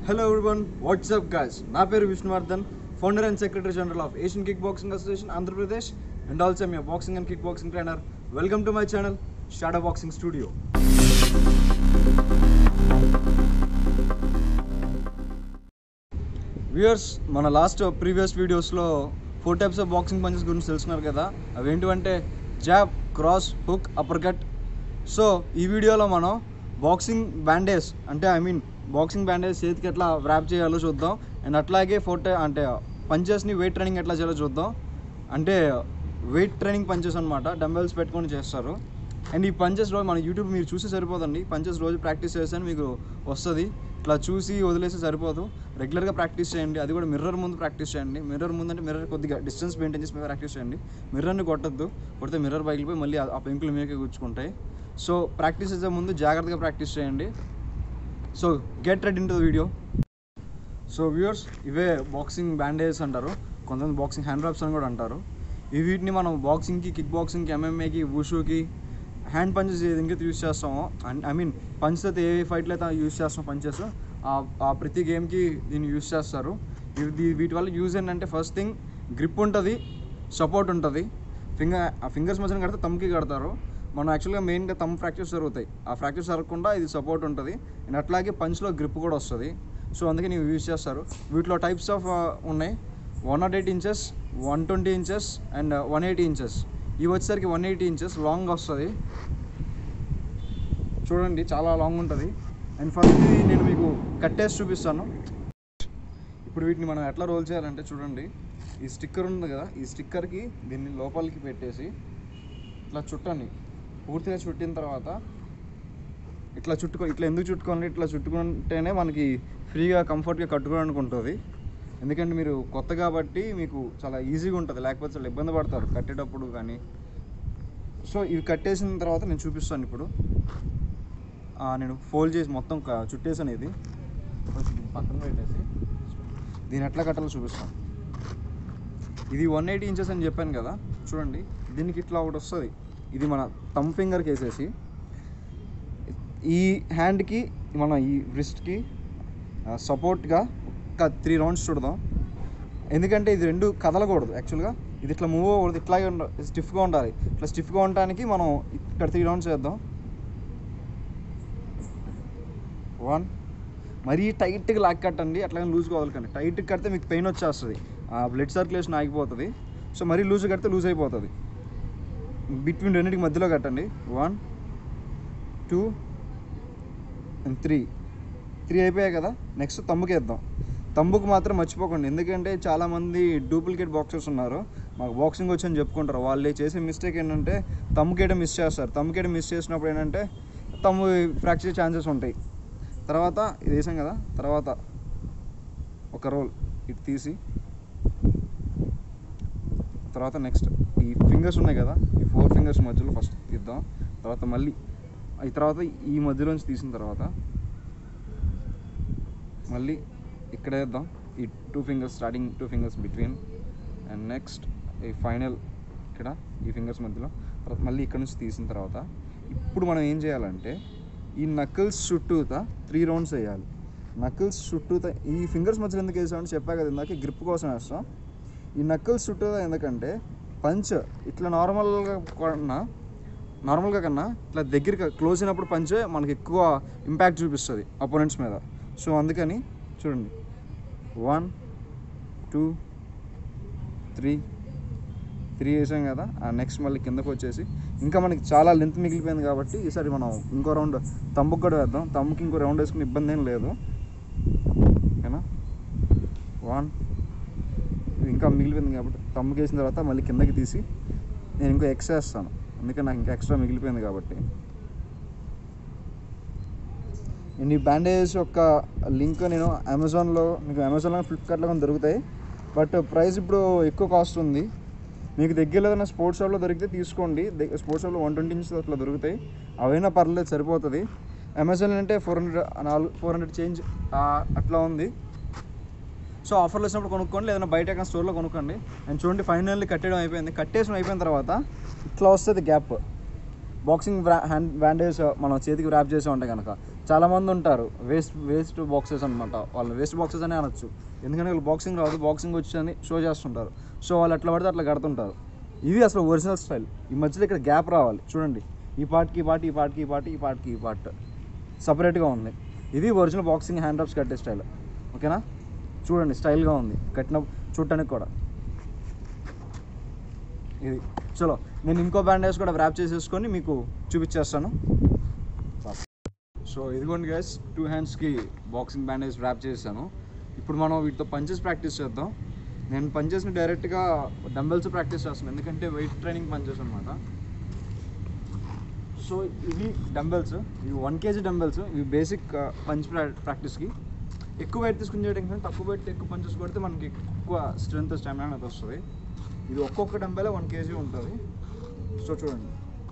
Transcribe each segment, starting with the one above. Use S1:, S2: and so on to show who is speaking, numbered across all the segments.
S1: hello everyone WhatsApp guys నా పేరు Vishnuvardhan founder and secretary general of Asian kickboxing association Andhra Pradesh and also మీ boxing and kickboxing trainer welcome to my channel shadow boxing studio viewers మన last previous వీడియోస్లో four types of boxing punches గురించి తెలుసుకున్నారు కదా అవి ఏంటివంటే jab cross hook uppercut so ఈ వీడియోలో మనం బాక్సింగ్ బ్యాండేజ్ అంటే ఐ మీన్ బాక్సింగ్ బ్యాండేజ్ చేతికి ఎట్లా ర్యాప్ చేయాలో చూద్దాం అండ్ అట్లాగే ఫోర్ టై అంటే పంచెస్ని వెయిట్ ట్రైనింగ్ ఎట్లా చేయాలో చూద్దాం అంటే వెయిట్ ట్రైనింగ్ పంచెస్ అనమాట డంబెల్స్ పెట్టుకొని చేస్తారు అండ్ ఈ పంచెస్ రోజు మన యూట్యూబ్ మీరు చూసి సరిపోదండి పంచెస్ రోజు ప్రాక్టీస్ చేస్తే మీకు వస్తుంది ఇట్లా చూసి వదిలేసి సరిపోదు రెగ్యులర్గా ప్రాక్టీస్ చేయండి అది కూడా మిర్రర్ ముందు ప్రాక్టీస్ చేయండి మిర్రర్ ముందు అంటే మిర్రర్ కొద్దిగా డిస్టెన్స్ మెయింటైన్ చేసి ప్రాక్టీస్ చేయండి మిర్రర్ని కొట్టద్దు కొడితే మిర్రర్ పగిలిపోయి మళ్ళీ ఆ- ఆ పెంకులు మీకే కూర్చుకుంటాయి సో ప్రాక్టీస్ చేసే ముందు జాగ్రత్తగా ప్రాక్టీస్ చేయండి so get ready into video so viewers ఇవే బాక్సింగ్ బ్యాండేజెస్ అంటారు కొంతమంది బాక్సింగ్ హ్యాండ్ డ్రాప్స్ అని కూడా అంటారు ఈ వీటిని మనం బాక్సింగ్కి కిక్ బాక్సింగ్కి ఎంఎంఏకి వుషూకి హ్యాండ్ పంచెస్ ఇంకైతే యూస్ చేస్తామో ఐ మీన్ పంచ్ అయితే ఏ ఫైట్లో అయితే యూస్ చేస్తాం పంచెస్ ఆ ప్రతి గేమ్కి దీన్ని యూస్ చేస్తారు ఇవి దీ- వీటి వల్ల యూజ్ ఏంటంటే ఫస్ట్ థింగ్ గ్రిప్ ఉంటుంది సపోర్ట్ ఉంటుంది ఫింగర్ ఆ ఫింగర్స్ మధ్యన కడితే తమ్కి కడతారు మనం యాక్చువల్గా మెయిన్గా తమ్ ఫ్రాక్చర్స్ జరుగుతాయి ఆ ఫ్రాక్చర్స్ జరగకుండా ఇది సపోర్ట్ ఉంటుంది అండ్ అట్లాగే పంచ్లో గ్రిప్ కూడా వస్తుంది సో అందుకే ನೀವು యూజ్ చేస్తారు వీటిలో టైప్స్ ఆఫ్ ఉన్నాయి one nought eight inches one twenty inches and one eighty inches ఇవి వచ్చేసరికి వన్ ఎయిటీ ఇంచెస్ లాంగ్ వస్తుంది చూడండి చాలా లాంగ్ ఉంటుంది అండ్ ఫస్ట్ నేను మీకు కట్టేసి చూపిస్తాను ఇప్పుడు వీటిని మనం ఎట్లా రోల్ చేయాలంటే చూడండి ఈ స్టిక్కర్ ఉంది కదా ఈ స్టిక్కర్కి దీన్ని లోపలికి పెట్టేసి ఇట్లా చుట్టండి పూర్తిగా చుట్టిన తర్వాత ఇట్లా చుట్టుకో ఇట్లా ఎందుకు చుట్టుకోవాలి ఇట్లా చుట్టుకుంటేనే మనకి ఫ్రీగా కంఫర్ట్గా కట్టుకోవడానికి ఉంటుంది ఎందుకంటే మీరు కొత్త కాబట్టి మీకు చాలా ఈజీగా ఉంటుంది లేకపోతే చాలా ఇబ్బంది పడతారు కట్టేటప్పుడు కానీ సో ఇవి కట్టేసిన తర్వాత నేను చూపిస్తాను ఇప్పుడు ఆ, నేను ఫోల్డ్ చేసి మొత్తం క- చుట్టేసాను ఇది కొంచెం పక్కన పెట్టేసి దీని ఎట్లా కట్టాలో చూపిస్తాను ఇది వన్ ఎయిటీ ఇంచెస్ అని చెప్పాను కదా చూడండి దీనికి ఇట్లా ఒకటి వస్తుంది ఇది మన థమ్ ఫింగర్కి వేసేసి ఈ హ్యాండ్కి మన ఈ రిస్ట్కి సపోర్ట్గా ఒక త్రీ రౌండ్స్ చూడదాం ఎందుకంటే ఇది రెండు కదలకూడదు యాక్చువల్గా ఇది ఇట్లా మూవ్ అవ్వకూడదు ఇట్లాగే ఉండ స్టిఫ్గా ఉండాలి ఇట్లా స్టిఫ్గా ఉండడానికి మనం ఇక్కడ త్రీ రౌండ్స్ చేద్దాం వన్ మరీ టైట్గా లాక్ కట్టండి అట్లాగే లూజ్గా వదలకండి టైట్గా కడితే మీకు పెయిన్ వచ్చేస్తుంది ఆ బ్లడ్ సర్క్యులేషన్ ఆగిపోతుంది సో మరీ లూజ్ కడితే లూజ్ అయిపోతుంది బిట్వీన్ రెండింటికి మధ్యలో కట్టండి one two and three three అయిపోయాయి కదా నెక్స్ట్ తమ్ముకి వేద్దాం తమ్ముకు మాత్రం మర్చిపోకండి ఎందుకంటే చాలామంది డూప్లికేట్ బాక్సర్స్ ఉన్నారు మాకు బాక్సింగ్ వచ్చని చెప్పుకుంటారు వాళ్ళు చేసే మిస్టేక్ ఏంటంటే తమ్ముకేయడం మిస్ చేస్తారు తమ్ముకేయడం మిస్ చేసినప్పుడు ఏంటంటే తమ్ము ఫ్రాక్చర్ ఛాన్సెస్ ఉంటాయి తర్వాత ఇది వేసాం కదా తర్వాత ఒక రోల్ ఇటు తీసి తర్వాత నెక్స్ట్ ఈ ఫింగర్స్ ఉన్నాయి కదా ఈ ఫోర్ ఫింగర్స్ మధ్యలో ఫస్ట్ తీద్దాం తర్వాత మళ్ళీ ఈ తర్వాత ఈ మధ్యలోంచి తీసిన తర్వాత మళ్ళీ ఇక్కడ వేద్దాం ఈ two fingers starting two fingers between and next ఈ ఫైనల్ ఇక్కడ ఈ ఫింగర్స్ మధ్యలో తర్వాత మళ్ళీ ఇక్కడ నుంచి తీసిన తర్వాత ఇప్పుడు మనం ఏం చేయాలంటే ఈ నకిల్స్ చుట్టూతా త్రీ రౌండ్స్ వేయాలి నకిల్స్ చుట్టూతా ఈ ఫింగర్స్ మధ్యలో ఎందుకు వేసామని చెప్పా కదా ఇందాక గ్రిప్ కోసం వేస్తాం ఈ నకిల్స్ చుట్టూతా ఎందుకంటే పంచ్ ఇట్లా నార్మల్గా కన్నా నార్మల్గా కన్నా ఇట్లా దగ్గరికి క్లోజ్ అయినప్పుడు పంచే మనకి ఎక్కువ ఇంపాక్ట్ చూపిస్తుంది అపోనెంట్స్ మీద సో అందుకని చూడండి వన్ టూ త్రీ త్రీ వేసాం కదా ఆ నెక్స్ట్ మళ్ళీ కిందకు వచ్చేసి ఇంకా మనకి చాలా లెంత్ మిగిలిపోయింది కాబట్టి ఈసారి మనం ఇంకో రౌండ్ తమ్ముకు కూడా వేద్దాం తమ్ముకి ఇంకో రౌండ్ వేసుకుని ఇబ్బంది ఏం లేదు ఓకేనా వన్ ఇది ఇంకా మిగిలిపోయింది కాబట్టి తమ్ముకి వేసిన తర్వాత మళ్ళీ కిందకి తీసి నేను ఇంకో ఎక్స్ట్రా వేస్తాను అందుకని నాకు ఇంకా ఎక్స్ట్రా మిగిలిపోయింది కాబట్టి నేను ఈ బ్యాండేజ్ యొక్క లింక్ నేను అమెజాన్లో మీకు అమెజాన్లో ఫ్లిప్కార్ట్లో కానీ దొరుకుతాయి బట్ ప్రైస్ ఇప్పుడు ఎక్కువ కాస్ట్ ఉంది మీకు దగ్గరలో ఏదైనా స్పోర్ట్స్ షాప్లో దొరికితే తీసుకోండి స్పోర్ట్స్ షాప్లో వన్ ట్వంటీ ఇంచెస్ అట్లా దొరుకుతాయి అవైనా పర్లేదు సరిపోతుంది అమెజాన్ అంటే ఫోర్ హండ్రెడ్ నాలుగు ఫోర్ హండ్రెడ్ చేంజ్ అట్లా ఉంది సో ఆఫర్లు వచ్చినప్పుడు కొనుక్కోండి లేదంటే బయట ఎక్కడ స్టోర్లో కొనుక్కోండి అండ్ చూడండి ఫైనల్లీ కట్టేయడం అయిపోయింది కట్టేసిన అయిపోయిన తర్వాత ఇట్లా వస్తుంది గ్యాప్ బాక్సింగ్ హ్యాండ్ బ్యాండేజ్ మనం చేతికి ర్యాప్ చేసే ఉంటాయి కనుక చాలామంది ఉంటారు వేస్ట్ వేస్ట్ బాక్సెస్ అనమాట వాళ్ళు వేస్ట్ బాక్సెస్ అనే అనొచ్చు ఎందుకంటే వాళ్ళు బాక్సింగ్ రాదు బాక్సింగ్ వచ్చి అని షో చేస్తుంటారు సో వాళ్ళు ఎట్లా పడితే అట్లా కడుతుంటారు ఇది అసలు ఒరిజినల్ స్టైల్ ఈ మధ్యలో ఇక్కడ గ్యాప్ రావాలి చూడండి ఈ పార్ట్కి ఈ పార్ట్ ఈ పార్ట్కి ఈ పార్ట్ ఈ పార్ట్కి ఈ పార్ట్ సపరేట్గా ఉంది ఇది ఒరిజినల్ బాక్సింగ్ హ్యాండ్ డ్రాప్స్ కట్టే స్టైల్ ఓకేనా చూడండి స్టైల్గా ఉంది కట్టిన చూడటానికి కూడా ఇది చలో నేను ఇంకో బ్యాండేజ్ కూడా వ్రాప్ చేసేసుకొని మీకు చూపించేస్తాను సో ఇదిగోండి గైస్ టూ హ్యాండ్స్కి బాక్సింగ్ బ్యాండేజ్ వ్రాప్ చేశాను ఇప్పుడు మనం వీటితో పంచెస్ ప్రాక్టీస్ చేద్దాం నేను పంచెస్ని డైరెక్ట్గా డంబెల్స్ ప్రాక్టీస్ చేస్తాను ఎందుకంటే వెయిట్ ట్రైనింగ్ పంచెస్ అనమాట సో ఇవి డంబెల్స్ ఇవి వన్ కేజీ డంబెల్స్ ఇవి బేసిక్ పంచ్ ప్రాక్టీస్కి ఎక్కువ వెయిట్ తీసుకుని చేయడం కంటే తక్కువ వెయిట్ ఎక్కువ పంచెస్ కొడితే మనకి ఎక్కువ స్ట్రెంత్ స్టామినా అనేది వస్తుంది ఇది ఒక్కొక్క డంబెల్ వన్ కేజీ ఉంటుంది సో చూడండి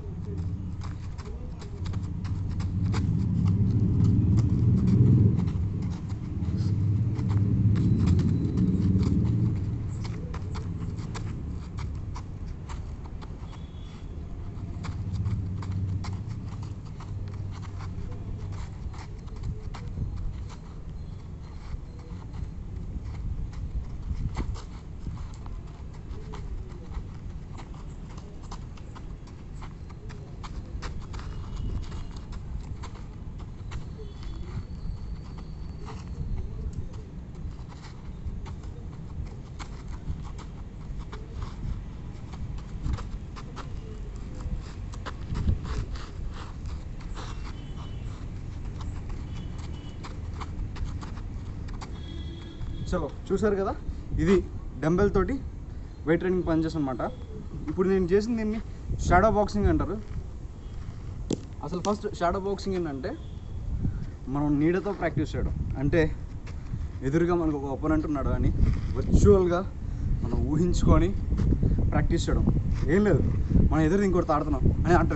S1: సో చూసారు కదా ఇది డంబెల్ తోటి వెయిట్ ట్రైనింగ్ పనిచేసి అనమాట ఇప్పుడు నేను చేసింది దీన్ని షాడో బాక్సింగ్ అంటారు అసలు ఫస్ట్ షాడో బాక్సింగ్ ఏంటంటే మనం నీడతో ప్రాక్టీస్ చేయడం అంటే ఎదురుగా మనకు ఒక ఒపోనెంట్ ఉన్నాడు అని వర్చువల్గా మనం ఊహించుకొని ప్రాక్టీస్ చేయడం ఏం లేదు మనం ఎదురు ఇంకోటి తాడుతున్నాం అని అంటే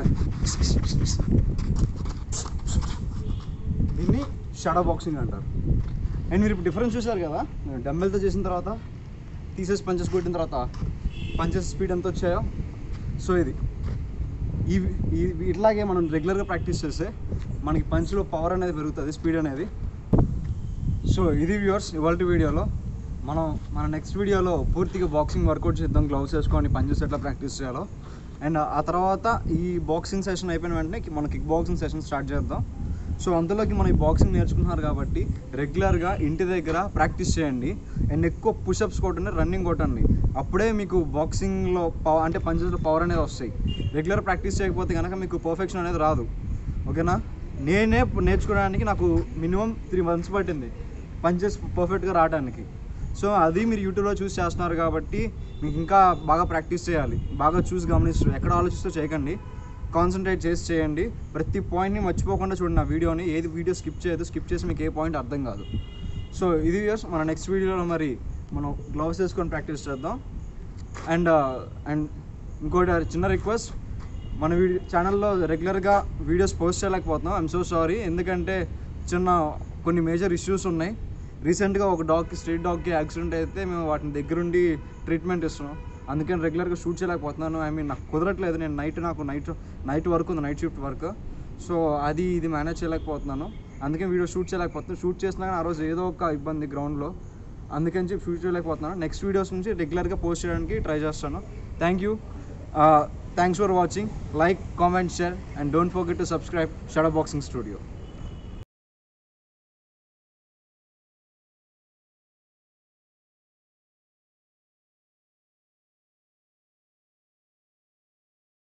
S1: దీన్ని షాడో బాక్సింగ్ అంటారు అండ్ మీరు ఇప్పుడు డిఫరెన్స్ చూసారు కదా డంబెల్తో చేసిన తర్వాత తీసేసి పంచెస్ కొట్టిన తర్వాత పంచెస్ స్పీడ్ ఎంత వచ్చాయో సో ఇది ఇవి ఇవి ఇట్లాగే మనం రెగ్యులర్గా ప్రాక్టీస్ చేస్తే మనకి పంచ్లో పవర్ అనేది పెరుగుతుంది స్పీడ్ అనేది సో ఇది వ్యూవర్స్ ఇవాళ వీడియోలో మనం మన నెక్స్ట్ వీడియోలో పూర్తిగా బాక్సింగ్ వర్కౌట్ చేద్దాం గ్లౌస్ వేసుకొని పంచెస్ ఎట్లా ప్రాక్టీస్ చేయాలో అండ్ ఆ తర్వాత ఈ బాక్సింగ్ సెషన్ అయిపోయిన వెంటనే మన కిక్ బాక్సింగ్ సెషన్ స్టార్ట్ చేద్దాం సో అందులోకి మనం ఈ బాక్సింగ్ నేర్చుకుంటున్నారు కాబట్టి రెగ్యులర్గా ఇంటి దగ్గర ప్రాక్టీస్ చేయండి అండ్ ఎక్కువ పుషప్స్ కొట్టండి రన్నింగ్ కొట్టండి అప్పుడే మీకు బాక్సింగ్లో పవర్ అంటే పంచెస్లో పవర్ అనేది వస్తాయి రెగ్యులర్ ప్రాక్టీస్ చేయకపోతే కనుక మీకు పర్ఫెక్షన్ అనేది రాదు ఓకేనా నేనే నేర్చుకోవడానికి నాకు మినిమం త్రీ మంత్స్ పట్టింది పంచెస్ పర్ఫెక్ట్గా రావడానికి సో అది మీరు యూట్యూబ్లో చూసి చేస్తున్నారు కాబట్టి మీకు ఇంకా బాగా ప్రాక్టీస్ చేయాలి బాగా చూసి గమనిస్తూ ఎక్కడ ఆలోచిస్తూ చేయకండి కాన్సన్ట్రేట్ చేసి చేయండి ప్రతి పాయింట్ని మర్చిపోకుండా చూడండి నా వీడియోని ఏది వీడియో స్కిప్ చేయదు స్కిప్ చేసి మీకు ఏ పాయింట్ అర్థం కాదు సో ఇది వ్యూస్ మన నెక్స్ట్ వీడియోలో మరి మనం గ్లౌస్ వేసుకొని ప్రాక్టీస్ చేద్దాం అండ్ అండ్ ఇంకోటి చిన్న రిక్వెస్ట్ మన వీడియో ఛానల్లో రెగ్యులర్గా వీడియోస్ పోస్ట్ చేయలేకపోతున్నాం ఐఎమ్ సో సారీ ఎందుకంటే చిన్న కొన్ని మేజర్ ఇష్యూస్ ఉన్నాయి రీసెంట్గా ఒక డాగ్కి స్ట్రీట్ డాగ్కి యాక్సిడెంట్ అయితే మేము వాటిని దగ్గరుండి ట్రీట్మెంట్ ఇస్తున్నాం అందుకని రెగ్యులర్గా షూట్ చేయలేకపోతున్నాను ఐ మీన్ నాకు కుదరట్లేదు నేను నైట్ నాకు నైట్ నైట్ వర్క్ ఉంది నైట్ షిఫ్ట్ వర్క్ సో అది ఇది మేనేజ్ చేయలేకపోతున్నాను అందుకని వీడియో షూట్ చేయలేకపోతున్నాను షూట్ చేసినా కానీ ఆ రోజు ఏదో ఒక ఇబ్బంది గ్రౌండ్లో అందుకని చెప్పి షూట్ చేయలేకపోతున్నాను నెక్స్ట్ వీడియోస్ నుంచి రెగ్యులర్గా పోస్ట్ చేయడానికి ట్రై చేస్తాను thank you thanks for watching like comment share and don't forget to subscribe shadow boxing studio